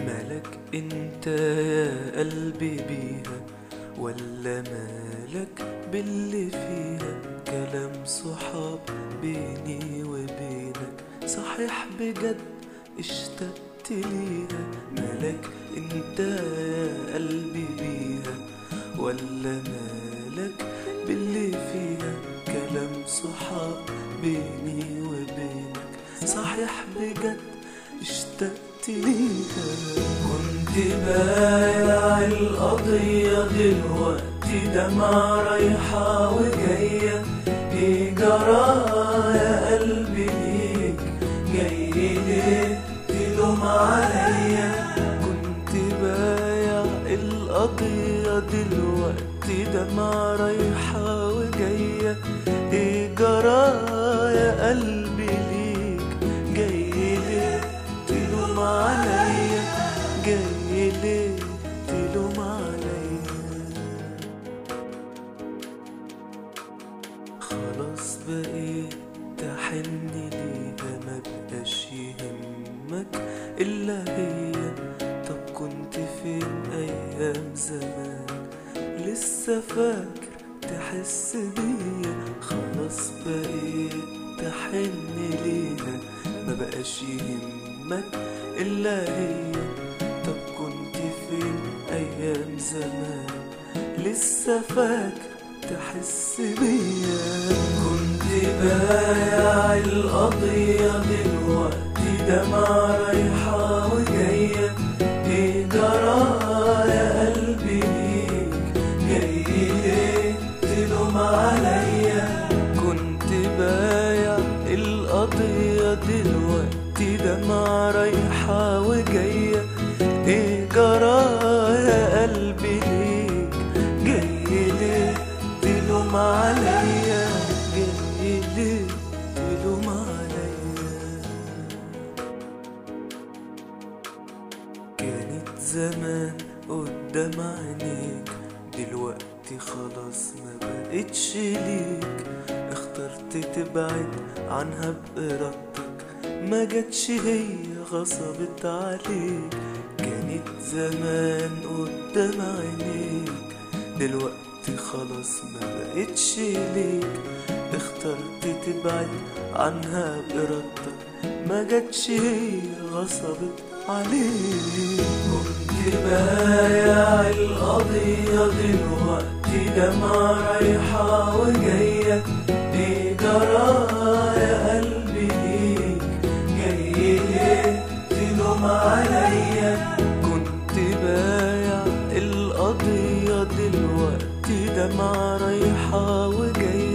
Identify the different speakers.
Speaker 1: مالك انت يا قلبي بيها ولا مالك باللي فيها كلام صحاب بيني وبينك صحيح بجد اشتقت ليها مالك انت يا قلبي بيها ولا مالك باللي فيها كلام صحاب بيني وبينك صحيح بجد اشتقت ليها كنت بايع القضية دلوقتي دمعة رايحة وجاية ايه جرى يا قلبي ليك جاي ليه تلوم عليا كنت بايع القضية دلوقتي دمعة رايحة وجاية ايه جرى يا قلبي ليك جاي ليه تلوم عليا جاي ليه تلوم عليا خلاص بقيت تحن ليها ما بقاش يهمك الا هي طب كنت فين ايام زمان لسه فاكر تحس بيا خلاص بقيت تحن ليها ما بقاش يهمك الا هي طب كنت فين ايام زمان لسه فاكر تحس بيا كنت بايع القضية دلوقتي دمعة رايحة وجاية ايه جرى يا قلبي ليك جاي ليه تلوم عليا كنت بايع القضية دلوقتي دمعة رايحة وجاية ايه جرى يا قلبي ليك جاي ليه تلوم عليا جاي ليه تلوم عليا كانت زمان قدام عينيك دلوقتي خلاص ما بقتش ليك اخترت تبعد عنها بإرادتك ما جاتش هي غصبت عليك كانت زمان قدام عينيك دلوقتي خلاص ما بقتش ليك اخترت تبعد عنها بإرادتك ما جاتش هي غصبت عليك كنت بايع القضية دلوقتي دمعة رايحة وجاية ايه جرى يا قلبي ليك جاي ليه تلوم عليا كنت بايع القضية دلوقتي دمعة رايحة وجاية